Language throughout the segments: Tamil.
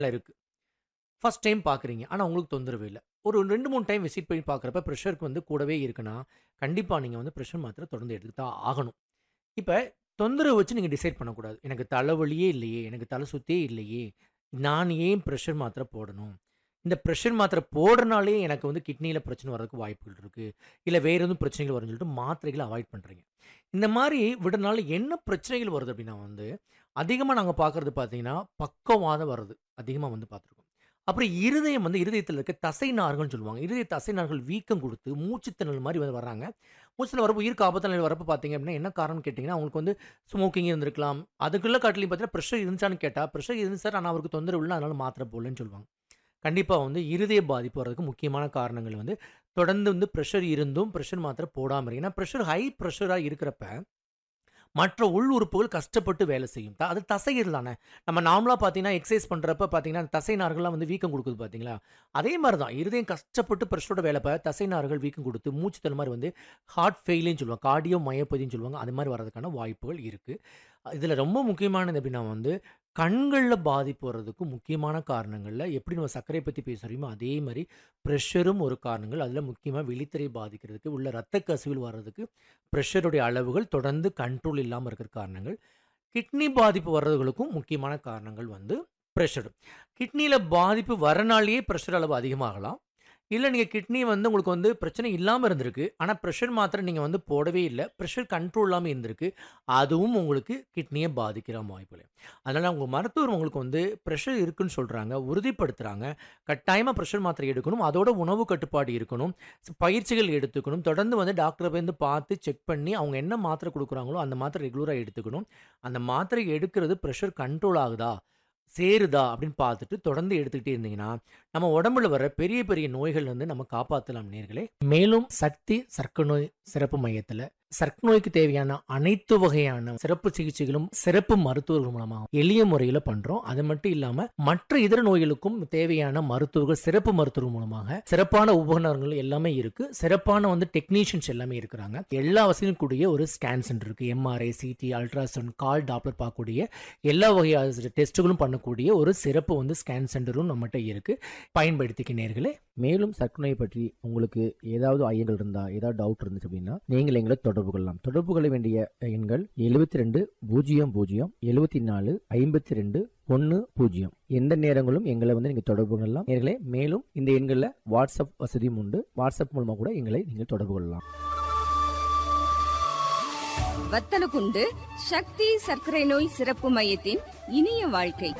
இருக்கு. ஃபர்ஸ்ட் டைம் பார்க்குறீங்க. ஆனா உங்களுக்கு தொந்தரவு இல்ல. ஒரு 2, 3 டைம் விசிட் பண்ணி பார்க்குறப்ப பிரஷருக்கு வந்து கூடவே இருக்குன்னா, கண்டிப்பா நீங்க வந்து பிரஷர் மாத்திரை தொடர்ந்து எடுத்து தான் ஆகணும். இப்ப தொந்தரவு வச்சு நீங்க டிசைட் பண்ணக்கூடாது. எனக்கு தலைவலியே இல்லையே, எனக்கு தலை சுத்தே இல்லையே, நான் ஏன் பிரஷர் மாத்திரை போடணும்? இந்த பிரஷர் மாத்திரை போடுறனாலே எனக்கு வந்து கிட்னியில பிரச்சனை வர்றதுக்கு வாய்ப்புகள் இருக்கு. இல்ல வேற எதுவும் பிரச்சனைகள் வரும்னு சொல்லிட்டு மாத்திரைகள அவாய்ட் பண்றீங்க. இந்த மாரி விடுறனால என்ன பிரச்சனைகள் வருது அப்டின்னா வந்து, அதிகமா நாங்க பார்க்குறது பார்த்தீங்கன்னா, பக்கவாதம் வர்றது. அதிகமா வந்து பார்த்துருக்கோம். அப்புறம் இருதயம் வந்து இருதயத்தில இருக்க தசை நார்கள்னு சொல்லுவாங்க. இருதய தசை நார்கள் வீக்கம் குடுத்து, மூச்சு திணறல் மாரி வந்து வர்றாங்க. மூச்சு திணறல் வரப்போ உயிருக்கு ஆபத்தான நிலை வரப்போ பார்த்தீங்க அப்டின்னா, என்ன காரணம்னு கேட்டீங்கன்னா, அவங்களுக்கு வந்து ஸ்மோக்கிங் இருந்திருக்கலாம். அதுக்குள்ள காட்டிலும் பார்த்தீங்கன்னா, பிரஷர் இருந்துச்சான்னு கேட்டா, பிரஷர் இருந்துச்சு சார். ஆனா அவருக்கு தொந்தரவு இல்ல. அதனால மாத்திரை போடலன்னு சொல்லுவாங்க. கண்டிப்பா வந்து இருதய பாதிப்பு வர்றதுக்கு முக்கியமான காரணங்கள் வந்து, தொடர்ந்து வந்து பிரஷர் இருந்தும் பிரஷர் மாத்திரை போடாம இருக்கு. ஏன்னா பிரஷர் ஹை பிரஷரா இருக்கிறப்ப, மற்ற உள் உறுப்புகள் கஷ்டப்பட்டு வேலை செய்யும். த அது தசைகள் தானே. நம்ம நார்மலா பார்த்தீங்கன்னா, எக்சர்சைஸ் பண்றப்ப பார்த்தீங்கன்னா, அந்த தசை நார்கள்லாம் வந்து வீக்கம் குடுக்குது பார்த்தீங்களா? அதே மாரி தான். இருதயம் கஷ்டப்பட்டு பிரஷரோட வேலை ப தசை நார்கள் வீக்கம் குடுத்து, மூச்சு திணறல் மாரி வந்து ஹார்ட் ஃபெயிலியர்ன்னு சொல்லுவாங்க. கார்டியோ மயோபதின்னு சொல்லுவாங்க. அது மாரி வர்றதுக்கான வாய்ப்புகள் இருக்கு. இதுல ரொம்ப முக்கியமானது எப்டின்னா வந்து, கண்கள்ல பாதிப்பு வர்றதுக்கு முக்கியமான காரணங்கள்ல எப்படி நம்ம சர்க்கரைய பத்தி பேசுறோமோ, அதே மாரி பிரஷரும் ஒரு காரணங்கள். அதுல முக்கியமா விழித்திரை பாதிக்கிறதுக்கு, உள்ள ரத்த கசிவில் வர்றதுக்கு பிரஷருடைய அளவுகள் தொடர்ந்து கண்ட்ரோல் இல்லாம இருக்கிற காரணங்கள். கிட்னி பாதிப்பு வர்றதுகளுக்கும் முக்கியமான காரணங்கள் வந்து பிரஷர். கிட்னியில பாதிப்பு வரனாலேயே பிரஷர் அளவு அதிகமாகலாம். இல்ல நீங்க கிட்னி வந்து உங்களுக்கு வந்து பிரச்சனை இல்லாம இருந்திருக்கு. ஆனா பிரஷர் மாத்திரை நீங்க வந்து போடவே இல்ல. பிரஷர் கண்ட்ரோல் இல்லாம இருந்திருக்கு. அதுவும் உங்களுக்கு கிட்னிய பாதிக்கிற வாய்ப்புகள். அதனால உங்க மருத்துவர் உங்களுக்கு வந்து பிரஷர் இருக்குன்னு சொல்றாங்க. உறுதிப்படுத்துறாங்க. கட்டாயமா பிரஷர் மாத்திரை எடுக்கணும். அதோட உணவு கட்டுப்பாடு இருக்கணும். ஸ் பயிற்சிகள் எடுத்துக்கணும். தொடர்ந்து வந்து டாக்டர வந்து பார்த்து செக் பண்ணி, அவங்க என்ன மாத்திரை குடுக்குறாங்களோ, அந்த மாத்திரை ரெகுலரா எடுத்துக்கணும். அந்த மாத்திரை எடுக்கிறது பிரஷர் கண்ட்ரோல் ஆகுதா? சேருதா? அப்டின்னு பார்த்துட்டு தொடர்ந்து எடுத்துக்கிட்டே இருந்தீங்கன்னா, நம்ம உடம்புல வர பெரிய பெரிய நோய்கள்லருந்து நம்ம காப்பாத்தலாம் நேயர்களே. மேலும் சக்தி சர்க்கரை நோய் சிறப்பு மையத்தில, சர்க்கரை நோய்க்கு தேவையான அனைத்து வகையான சிறப்பு சிகிச்சைகளும், சிறப்பு மருத்துவர்கள் மூலமா எளிய முறையில பண்றோம். அது மட்டும் இல்லாம மற்ற இதர நோய்களுக்கும் தேவையான மருத்துவர்கள், சிறப்பு மருத்துவர்கள் மூலமாக சிறப்பான உபகரணங்கள் எல்லாமே இருக்கு. சிறப்பான வந்து டெக்னீஷியன்ஸ் எல்லாமே இருக்கிறாங்க. எல்லா வசதியும் கூடிய ஒரு ஸ்கேன் சென்டர் இருக்கு. எம்ஆர்ஐ, சிடி, அல்ட்ராசவுண்ட், கால் டாப்லர் பார்க்கக்கூடிய எல்லா வகையான டெஸ்ட்டுகளும் பண்ணக்கூடிய ஒரு சிறப்பு வந்து ஸ்கேன் சென்டரும் நம்மட்ட இருக்கு. பயன்படுத்திக்க நேயர்களே. மேலும் சர்க்கரை நோய் பற்றி உங்களுக்கு ஏதாவது ஐயங்கள் இருந்தா, ஏதாவது டவுட் இருந்துச்சு அப்டின்னா, நீங்கள் எங்கள தொடர்பு கொள்ளலாம். தொடர்பு கொள்ள வேண்டிய எண்கள் 72 00 74 52 10. எந்த நேரங்களும் எங்கள வந்து நீங்க தொடர்பு கொள்ளலாம். நேயர்களே மேலும் இந்த எண்கள்ல வாட்ஸ்அப் வசதியும் உண்டு. வாட்ஸ்அப் மூலமா கூட எங்களை நீங்கள் தொடர்பு கொள்ளலாம். வத்தலகுண்டு சக்தி சர்க்கரை நோய் சிறப்பு மையத்தின் இனிய வாழ்க்கை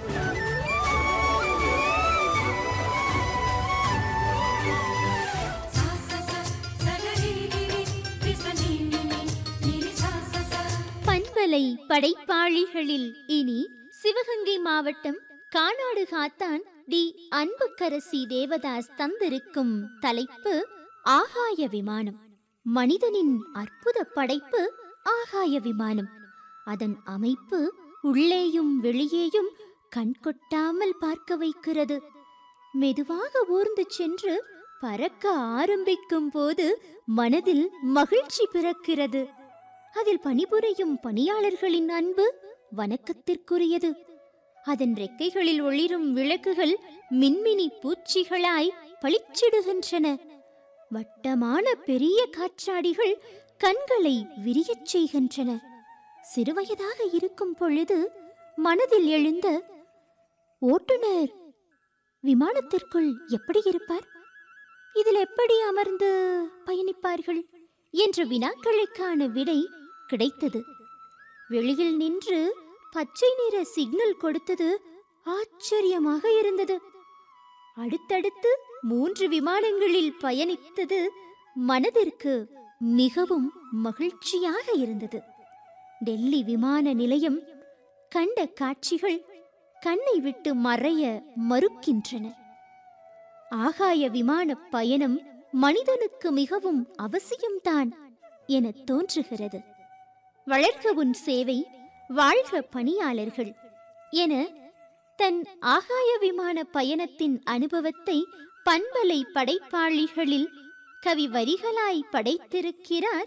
பண்பலை படைப்பாளிகளில் இனி சிவகங்கை மாவட்டம் கானாடு காத்தான் டி அன்புக்கரசி தேவதாஸ் தந்திருக்கும் தலைப்பு ஆகாய விமானம் மனிதனின் அற்புத படைப்பு ஆகாய விமானம் அதன் அமைப்பு உள்ளேயும் வெளியேயும் கண்கொட்டாமல் பார்க்க வைக்கிறது மெதுவாக ஊர்ந்து சென்று பறக்க ஆரம்பிக்கும் போது மனதில் மகிழ்ச்சி பிறக்கிறது அதில் பணிபுரியும் பணியாளர்களின் அன்பு வணக்கத்திற்குரியது அதன் ரெக்கைகளில் ஒளிரும் விளக்குகள் மின்மினி பூச்சிகளாய் பளிச்சிடுகின்றன வட்டமான பெரிய காற்றாடிகள் கண்களை விரியச் செய்கின்றன சிறுவயதாக இருக்கும் பொழுது மனதில் எழுந்த ஓட்டுநர் விமானத்திற்குள் எப்படி இருப்பார் இதில் எப்படி அமர்ந்து பயணிப்பார்கள் என்ற வினாக்களுக்கான விடை கிடைத்தது வெளியில் நின்று பச்சை நிற சிக்னல் கொடுத்தது ஆச்சரியமாக இருந்தது அடுத்தடுத்து மூன்று விமானங்களில் பயணித்தது மனதிற்கு மிகவும் மகிழ்ச்சியாக இருந்தது டெல்லி விமான நிலையம் கண்ட காட்சிகள் கண்ணை விட்டு மறைய மறுக்கின்றன ஆகாய விமான பயணம் மனிதனுக்கு மிகவும் அவசியம்தான் என தோன்றுகிறது வளர்க உன் சேவை வாழ்க பணியாளர்கள் என தன் ஆகாய விமான பயணத்தின் அனுபவத்தை பண்பலை படைப்பாளிகளில் கவி வரிகளாய் படைத்திருக்கிறார்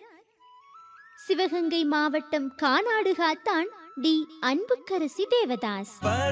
சிவகங்கை மாவட்டம் கானாடு காத்தான் டி அன்புக்கரசி தேவதாஸ்